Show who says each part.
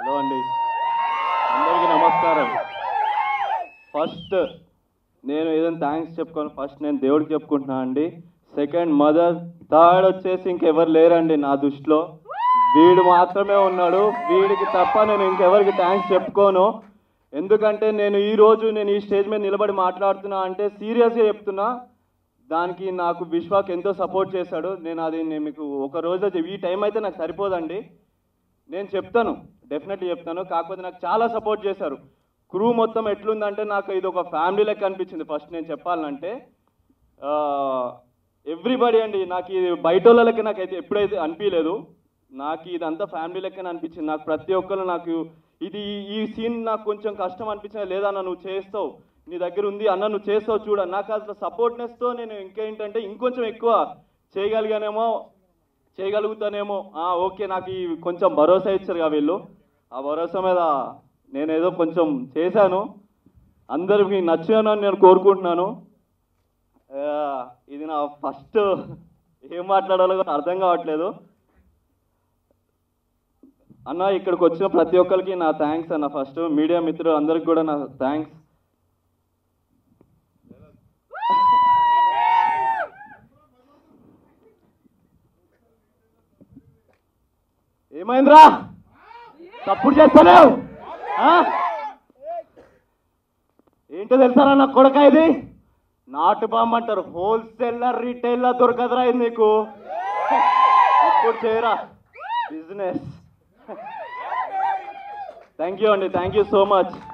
Speaker 1: Hello అండి అందరికీ నమస్కారం ఫస్ట్ నేను ఏదైనా థ్యాంక్స్ చెప్పుకోను ఫస్ట్ నేను దేవుడికి చెప్పుకుంటున్నా అండి సెకండ్ మదర్ థర్డ్ వచ్చేసి ఇంకెవరు లేరండి నా దృష్టిలో వీడు మాత్రమే ఉన్నాడు వీడికి తప్ప నేను ఇంకెవరికి థ్యాంక్స్ చెప్పుకోను ఎందుకంటే నేను ఈ రోజు నేను ఈ స్టేజ్ మీద నిలబడి మాట్లాడుతున్నా అంటే సీరియస్గా చెప్తున్నా దానికి నాకు విశ్వాక్ ఎంతో సపోర్ట్ చేశాడు నేను అది నేను మీకు ఒక రోజు ఈ టైం అయితే నాకు సరిపోదండి నేను చెప్తాను డెఫినెట్లీ చెప్తాను కాకపోతే నాకు చాలా సపోర్ట్ చేశారు క్రూ మొత్తం ఎట్లుందంటే నాకు ఇది ఒక ఫ్యామిలీ లెక్క అనిపించింది ఫస్ట్ నేను చెప్పాలంటే ఎవ్రీబడి అండి నాకు ఇది బయట వాళ్ళ లెక్క నాకైతే ఎప్పుడైతే అనిపించలేదు నాకు ఇదంతా ఫ్యామిలీ లెక్కనే అనిపించింది నాకు ప్రతి ఒక్కరు నాకు ఇది ఈ సీన్ నాకు కొంచెం కష్టం అనిపించిన లేదన్న నువ్వు చేస్తావు నీ దగ్గర ఉంది అన్న నువ్వు చేస్తావు చూడ నాకు అసలు సపోర్ట్నెస్తో నేను ఇంకేంటంటే ఇంకొంచెం ఎక్కువ చేయగలిగానేమో చేయగలుగుతానేమో ఆ, ఓకే నాకు ఈ కొంచెం భరోసా ఇచ్చారు కదా వీళ్ళు ఆ భరోసా మీద నేను ఏదో కొంచెం చేశాను అందరికి నచ్చానని నేను కోరుకుంటున్నాను ఆ, ఇది నా ఫస్ట్ ఏం మాట్లాడాలో కూడా అర్థం కావట్లేదు అన్న ఇక్కడికి వచ్చిన ప్రతి ఒక్కరికి నా థ్యాంక్స్ అన్న ఫస్ట్ మీడియా మిత్రులు అందరికి కూడా నా థ్యాంక్స్ ఏమైందిరా తప్పుడు చేస్తలేవు ఆ? ఏంటో తెలుసారా నా కొడక ఇది నాటు బాంబు అంటారు హోల్సేలర్ రీటైలర్ దొరకదురా ఇది నీకు ఇప్పుడు చేయరా బిజినెస్ థ్యాంక్ యూ అండి థ్యాంక్ యూ సో మచ్